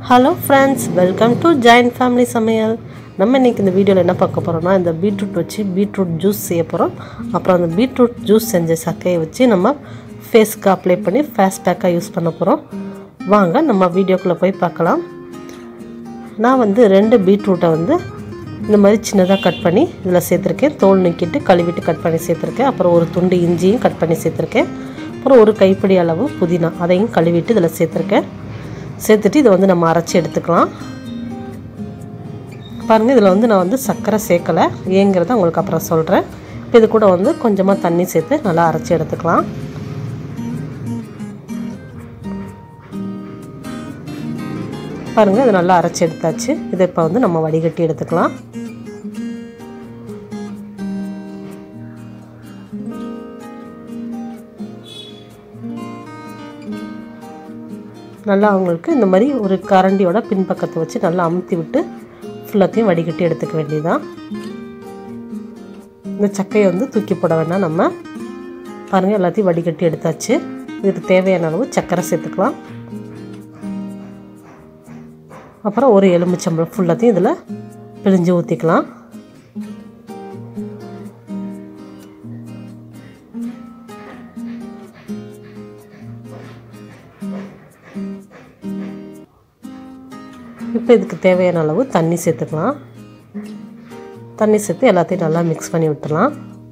Hello friends welcome to joint family சமையல் நம்ம இன்றைக்கி இந்த வீடியோவில் என்ன பார்க்க போகிறோம்னா இந்த பீட்ரூட் வச்சு பீட்ரூட் ஜூஸ் செய்ய போகிறோம் அப்புறம் அந்த பீட்ரூட் ஜூஸ் செஞ்ச சக்கையை வச்சு நம்ம ஃபேஸ்க்கு அப்ளை பண்ணி ஃபேஸ் பேக்காக யூஸ் பண்ண போகிறோம் வாங்க நம்ம வீடியோக்குள்ளே போய் பார்க்கலாம் நான் வந்து ரெண்டு பீட்ரூட்டை வந்து இந்த மாதிரி சின்னதாக கட் பண்ணி இதில் சேர்த்துருக்கேன் தோல் நீக்கிட்டு கழுவிட்டு கட் பண்ணி சேர்த்துருக்கேன் அப்புறம் ஒரு துண்டு இஞ்சியும் கட் பண்ணி சேர்த்துருக்கேன் அப்புறம் ஒரு கைப்பிடி அளவு புதினா அதையும் கழுவிட்டு இதில் சேர்த்துருக்கேன் சேர்த்துட்டு இதை வந்து நம்ம அரைச்சி எடுத்துக்கலாம் பாருங்கள் இதில் வந்து நான் வந்து சர்க்கரை சேர்க்கலை ஏங்கிறத உங்களுக்கு அப்புறம் சொல்கிறேன் இப்போ இது கூட வந்து கொஞ்சமாக தண்ணி சேர்த்து நல்லா அரைச்சி எடுத்துக்கலாம் பாருங்கள் இது நல்லா அரைச்சி எடுத்தாச்சு இதை இப்போ வந்து நம்ம வடிகட்டி எடுத்துக்கலாம் நல்லா அவங்களுக்கு இந்த மாதிரி ஒரு கரண்டியோட பின்பக்கத்தை வச்சு நல்லா அமுத்தி விட்டு ஃபுல்லாத்தையும் வடிகட்டி எடுத்துக்க வேண்டியதான் இந்த சக்கையை வந்து தூக்கி போட வேண்டாம் நம்ம பாருங்கள் எல்லாத்தையும் வடிகட்டி எடுத்தாச்சு இதுக்கு தேவையான அளவு சர்க்கரை சேர்த்துக்கலாம் அப்புறம் ஒரு எலுமிச்சம்பழம் ஃபுல்லாத்தையும் இதில் பிழிஞ்சு ஊற்றிக்கலாம் இப்போ இதுக்கு தேவையான அளவு தண்ணி சேர்த்துக்கலாம் தண்ணி சேர்த்து எல்லாத்தையும் நல்லா மிக்ஸ் பண்ணி விட்டுலாம்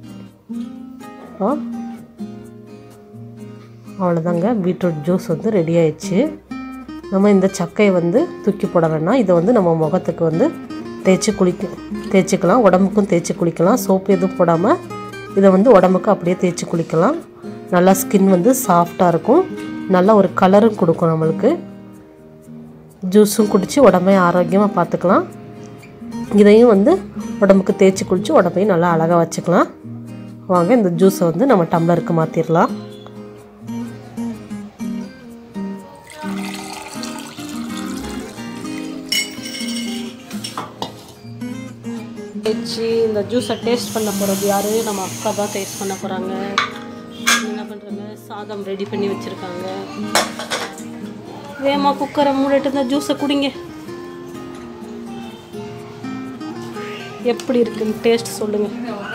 அவ்வளோதாங்க பீட்ரூட் ஜூஸ் வந்து ரெடி ஆயிடுச்சு நம்ம இந்த சக்கையை வந்து தூக்கி போட வேணாம் இதை வந்து நம்ம முகத்துக்கு வந்து தேய்ச்சி குளிக்க தேய்ச்சிக்கலாம் உடம்புக்கும் தேய்ச்சி குளிக்கலாம் சோப்பு எதுவும் போடாமல் இதை வந்து உடம்புக்கு அப்படியே தேய்ச்சி குளிக்கலாம் நல்லா ஸ்கின் வந்து சாஃப்டாக இருக்கும் நல்லா ஒரு கலரும் கொடுக்கும் நம்மளுக்கு ஜூஸும் குடித்து உடம்பையும் ஆரோக்கியமாக பார்த்துக்கலாம் இதையும் வந்து உடம்புக்கு தேய்ச்சி குளித்து உடம்பையும் நல்லா அழகாக வச்சுக்கலாம் வாங்க இந்த ஜூஸை வந்து நம்ம டம்ளருக்கு மாற்றிடலாம் வச்சு இந்த ஜூஸை டேஸ்ட் பண்ண போகிறது யார் நம்ம அக்கா தான் டேஸ்ட் பண்ண போகிறாங்க என்ன பண்ணுறாங்க சாதம் ரெடி பண்ணி வச்சுருக்காங்க வேமா குக்கரை மூடிட்டு இந்த ஜூஸை குடிங்க எப்படி இருக்குன்னு டேஸ்ட் சொல்லுங்க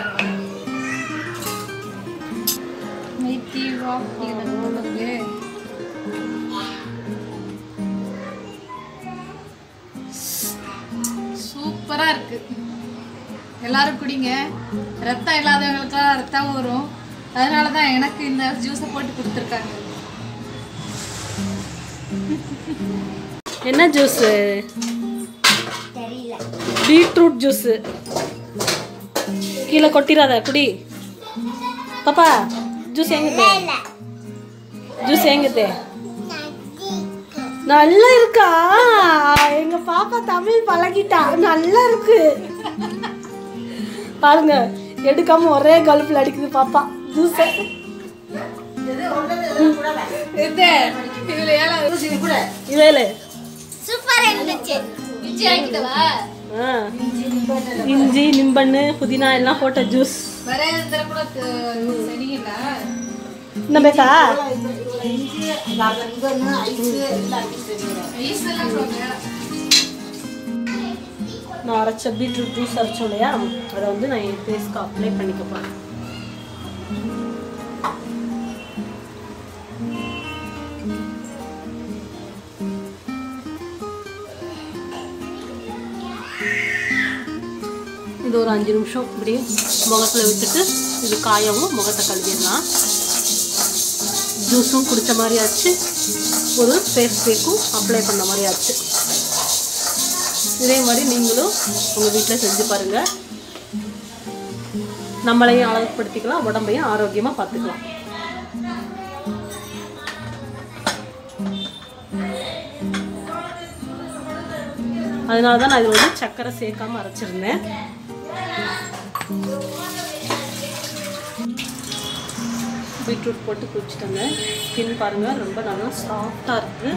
சூப்பரா இருக்கு எல்லாரும் குடிங்க ரத்தம் இல்லாதவங்களுக்குலாம் ரத்தம் வரும் அதனால தான் எனக்கு இந்த ஜூஸை போட்டு கொடுத்துருக்காங்க என்ன ஜூஸு பீட்ரூட் ஜூஸு கீழே கொட்டிடாத குடி பாப்பா ஜூஸ் எங்குது ஜூஸ் எங்குது நல்லா இருக்கா எங்க பாப்பா தமிழ் பழகிட்டா நல்லா இருக்கு பாருங்க எடுக்காம ஒரே கல்பில் அடிக்குது பாப்பா ஜூஸ் இது இதுல ஏழை இவேலு சூப்பரா இருந்துச்சு இஞ்சி ஆக்கிட்டவா ஆ. இஞ்சி நிம்பண்ணு புதினா எல்லாம் போட்ட ஜூஸ் வேற எதுல கூட சரிங்களா என்ன பேக்கா ஐஸ் எல்லாம் சொல்லுங்க நான் அரைச்ச பீட்ரூட் ஜூஸ் அரைச்சோம் இல்லையா அதை வந்து நான் என் ஃபேஸ்க்கு அப்ளை பண்ணிக்க போகிறேன் இது ஒரு அஞ்சு நிமிஷம் இப்படி முகத்தில் விட்டுட்டு இது காயவும் முகத்தை கழுவிடலாம் ஜூஸும் குடித்த மாதிரி ஆச்சு ஒரு ஃபேஸ் பேக்கும் அப்ளை பண்ண மாதிரி ஆச்சு இதே மாதிரி நீங்களும் உங்கள் வீட்டில் செஞ்சு பாருங்கள் நம்மளையும் அழகுப்படுத்திக்கலாம் உடம்பையும் ஆரோக்கியமாக பார்த்துக்கலாம் அதனால தான் நான் இதில் வந்து சர்க்கரை சேர்க்காம அரைச்சிருந்தேன் பீட்ரூட் போட்டு குடிச்சிட்டேங்க ஸ்கின் பாருங்கள் ரொம்ப நல்லா சாஃப்டாக இருக்குது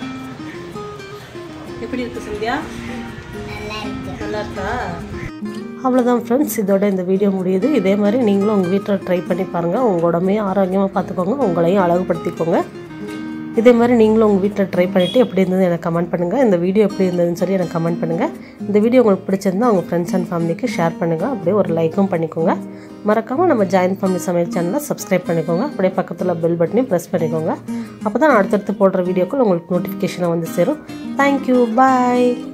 எப்படி இருக்கு சந்தியா நல்லா இருக்கா அவ்வளோதான் ஃப்ரெண்ட்ஸ் இதோட இந்த வீடியோ முடியுது இதே மாதிரி நீங்களும் உங்கள் வீட்டில் ட்ரை பண்ணி பாருங்கள் உங்கள் உடம்பையும் ஆரோக்கியமாக பார்த்துக்கோங்க உங்களையும் அழகுபடுத்திக்கோங்க இதே மாதிரி நீங்களும் உங்கள் வீட்டில் ட்ரை பண்ணிவிட்டு எப்படி இருந்தது எனக்கு கமெண்ட் பண்ணுங்கள் இந்த வீடியோ எப்படி இருந்ததுன்னு சொல்லி எனக்கு கமெண்ட் பண்ணுங்கள் இந்த வீடியோ உங்களுக்கு பிடிச்சிருந்தா உங்கள் ஃப்ரெண்ட்ஸ் அண்ட் ஃபேமிலிக்கு ஷேர் பண்ணுங்கள் அப்படியே ஒரு லைக்கும் பண்ணிக்கோங்க மறக்காமல் நம்ம ஜாயின் ஃபேமிலி சமையல் சேனலை சப்ஸ்கிரைப் பண்ணிக்கோங்க அப்படியே பக்கத்தில் பெல் பட்டனையும் ப்ரெஸ் பண்ணிக்கோங்க அப்போ தான் அடுத்தடுத்து போடுற வீடியோக்கள் உங்களுக்கு நோட்டிஃபிகேஷனாக வந்து சேரும் தேங்க்யூ பாய்